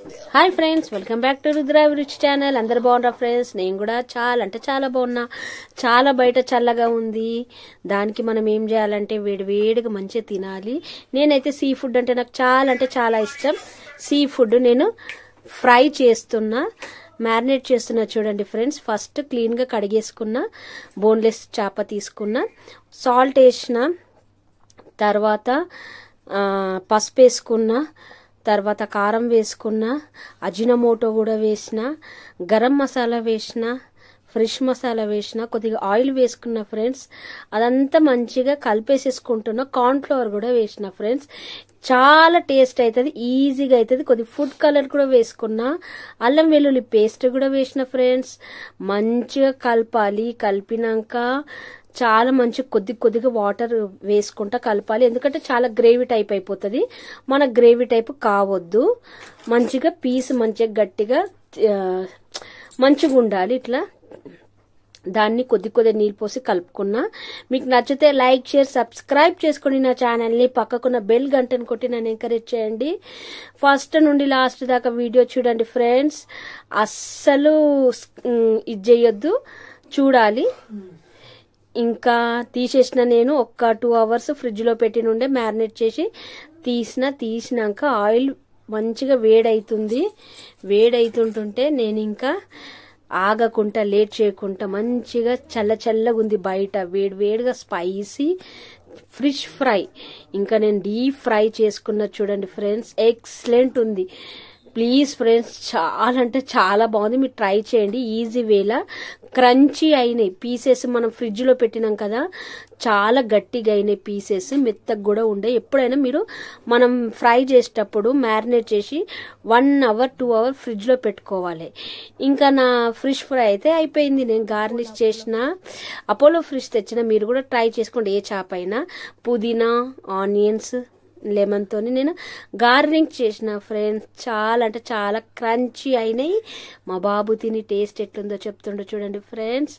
hi friends welcome back to Rudra Ruchi channel అందరు బాగున్నారా friends నేను కూడా చాలా అంటే చాలా బాగున్నా చాలా బయట చల్లగా ఉంది దానికి మనం ఏం చేయాలంటే వేడి వేడిగా మంచిగా తినాలి నేనైతే సీ ఫుడ్ అంటే నాకు చాలా అంటే చాలా ఇష్టం సీ ఫుడ్ నేను ఫ్రై చేస్తున్నా మ్యారినేట్ చేస్తున్నా చూడండి ఫ్రెండ్స్ ఫస్ట్ క్లీన్గా కడిగేసుకున్న బోన్లెస్ చేప తీసుకున్న సాల్ట్ వేసిన తర్వాత ఆ, పసుపు వేసుకున్న తర్వాత కారం వేసుకున్న అజినమోటో కూడా వేసిన గరం మసాలా వేసిన ఫ్రెష్ మసాలా వేసిన కొద్దిగా ఆయిల్ వేసుకున్న ఫ్రెండ్స్ అదంతా మంచిగా కలిపేసేసుకుంటున్నా కార్న్ఫ్లవర్ కూడా వేసిన ఫ్రెండ్స్ చాలా టేస్ట్ అవుతుంది ఈజీగా అవుతుంది కొద్దిగా ఫుడ్ కలర్ కూడా వేసుకున్నా అల్లం వెల్లుల్లి పేస్ట్ కూడా వేసిన ఫ్రెండ్స్ మంచిగా కలపాలి కలిపినాక చాలా మంచి కొద్ది కొద్దిగా వాటర్ వేసుకుంటా కలపాలి ఎందుకంటే చాలా గ్రేవీ టైప్ అయిపోతుంది మన గ్రేవీ టైప్ కావద్దు మంచిగా పీస్ మంచిగా గట్టిగా ఆ, మంచిగా ఉండాలి ఇట్లా దాన్ని కొద్ది కొద్ది నీళ్ళు పోసి కలుపుకున్నా మీకు నచ్చితే లైక్ షేర్ సబ్స్క్రైబ్ చేసుకొని నా ఛానల్ని పక్కకున్న బెల్ గంటను కొట్టి నన్ను ఎంకరేజ్ చేయండి ఫస్ట్ నుండి లాస్ట్ దాకా వీడియో చూడండి ఫ్రెండ్స్ అస్సలు ఉమ్, ఇది చేయొద్దు చూడాలి ఇంకా తీసేసిన నేను ఒక్క టూ అవర్స్ ఫ్రిడ్జ్లో పెట్టి నుండే మ్యారినేట్ చేసి తీసిన తీసినాక ఆయిల్ మంచిగా వేడవుతుంది వేడవుతుంటుంటే నేను ఇంకా ఆగకుండా లేట్ చేయకుండా మంచిగా చల్ల చల్లగా ఉంది బయట వేడి వేడిగా స్పైసీ ఫిష్ ఫ్రై ఇంకా నేను డీప్ ఫ్రై చేసుకున్న చూడండి ఫ్రెండ్స్ ఎక్సలెంట్ ఉంది ప్లీజ్ ఫ్రెండ్స్ చాలా అంటే చాలా బాగుంది మీరు ట్రై చేయండి ఈజీ వేలా క్రంచీ అయినాయి పీసెస్ మనం ఫ్రిడ్జ్లో పెట్టినాం కదా చాలా గట్టిగా అయినాయి పీసెస్ మెత్తగా కూడా ఉండే ఎప్పుడైనా మీరు మనం ఫ్రై చేసేటప్పుడు మ్యారినేట్ చేసి వన్ అవర్ టూ అవర్ ఫ్రిడ్జ్లో పెట్టుకోవాలి ఇంకా నా ఫిష్ ఫ్రై అయితే అయిపోయింది నేను గార్నిష్ చేసిన అపోలో ఫిష్ తెచ్చిన మీరు కూడా ట్రై చేసుకోండి ఏ చేప అయినా పుదీనా ఆనియన్స్ లెమన్తో నేను గార్నింగ్ చేసిన ఫ్రెండ్స్ చాలా అంటే చాలా క్రంచీ అయినాయి మా బాబు తిని టేస్ట్ ఎట్లుందో చెప్తుండో చూడండి ఫ్రెండ్స్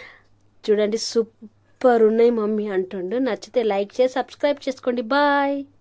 చూడండి సూపర్ ఉన్నాయి మమ్మీ అంటుండు నచ్చితే లైక్ చేసి సబ్స్క్రైబ్ చేసుకోండి బాయ్